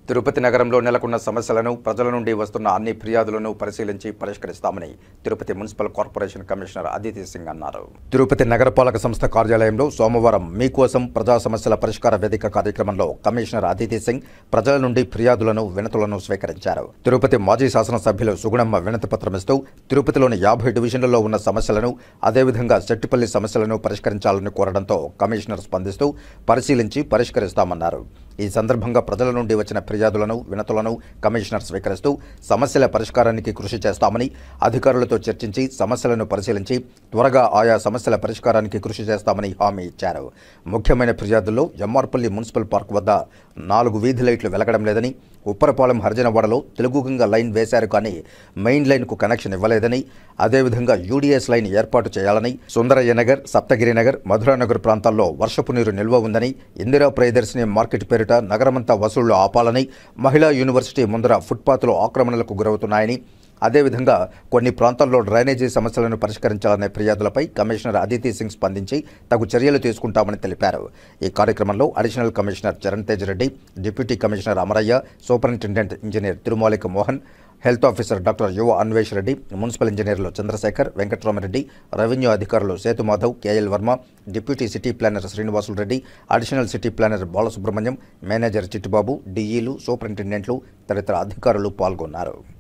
తిరుపతి నగరంలో నెలకొన్న సమస్యలను ప్రజల నుండి వస్తున్న అన్ని ఫిర్యాదులను పరిశీలించి పరిష్కరిస్తామని Tirupati municipal corporation commissioner Aditi Singh అన్నారు తిరుపతి నగరపాలక సంస్థ కార్యాలయంలో సోమవారం మీకోసం ప్రజా సమస్యల పరిష్కార వేదిక కార్యక్రమంలో కమిషనర్ అదితి సింగ్ ప్రజల నుండి ఫిర్యాదులను వినతులను స్వీకరించారు తిరుపతి మాజీ శాసనసభ్యులు సుగుణమ్మ వినతి పత్రమిస్తూ తిరుపతిలోని యాభై డివిజన్లలో ఉన్న సమస్యలను అదేవిధంగా సెట్టిపల్లి సమస్యలను పరిష్కరించాలని కోరడంతో కమిషనర్ స్పందిస్తూ పరిశీలించి పరిష్కరిస్తామన్నారు ఈ సందర్భంగా ప్రజల నుండి వచ్చిన ఫిర్యాదులను వినతులను కమిషనర్ స్వీకరిస్తూ సమస్యల పరిష్కారానికి కృషి చేస్తామని అధికారులతో చర్చించి సమస్యలను పరిశీలించి త్వరగా ఆయా సమస్యల పరిష్కారానికి కృషి చేస్తామని హామీ ఇచ్చారు ముఖ్యమైన ఫిర్యాదుల్లో ఎమ్మార్పల్లి మున్సిపల్ పార్క్ వద్ద నాలుగు వీధి లైట్లు వెలగడం లేదని ఉప్పరపాలెం హర్జనవాడలో తెలుగుగంగ లైన్ వేశారు కానీ మెయిన్ లైన్కు కనెక్షన్ ఇవ్వలేదని అదేవిధంగా యూడీఎస్ లైన్ ఏర్పాటు చేయాలని సుందరయ్య నగర్ సప్తగిరి నగర్ మధురానగర్ ప్రాంతాల్లో వర్షపు నీరు నిల్వ ఉందని ఇందిరా ప్రియదర్శిని మార్కెట్ పేరిట నగరమంతా వసూళ్లు ఆపాలని మహిళా యూనివర్సిటీ ముందర ఫుట్పాత్లు ఆక్రమణలకు గురవుతున్నాయని అదేవిధంగా కొన్ని ప్రాంతాల్లో డ్రైనేజీ సమస్యలను పరిష్కరించాలనే ఫిర్యాదులపై కమిషనర్ అదితి సింగ్ స్పందించి తగు చర్యలు తీసుకుంటామని తెలిపారు ఈ కార్యక్రమంలో additional commissioner Charan Tej Reddy deputy commissioner Amarayya superintendent engineer Tirumalika Mohan health officer doctor Yuva Anvesh Reddy municipal ఇంజనీర్లు చంద్రశేఖర్ వెంకట్రామరెడ్డి రెవెన్యూ అధికారులు Sethu Madhav K L Varma deputy city planner Srinivasulu Reddy additional city planner Balasubrahmanyam manager Chittubabu డీఈలు సూపరింటెండెంట్లు తదితర అధికారులు పాల్గొన్నారు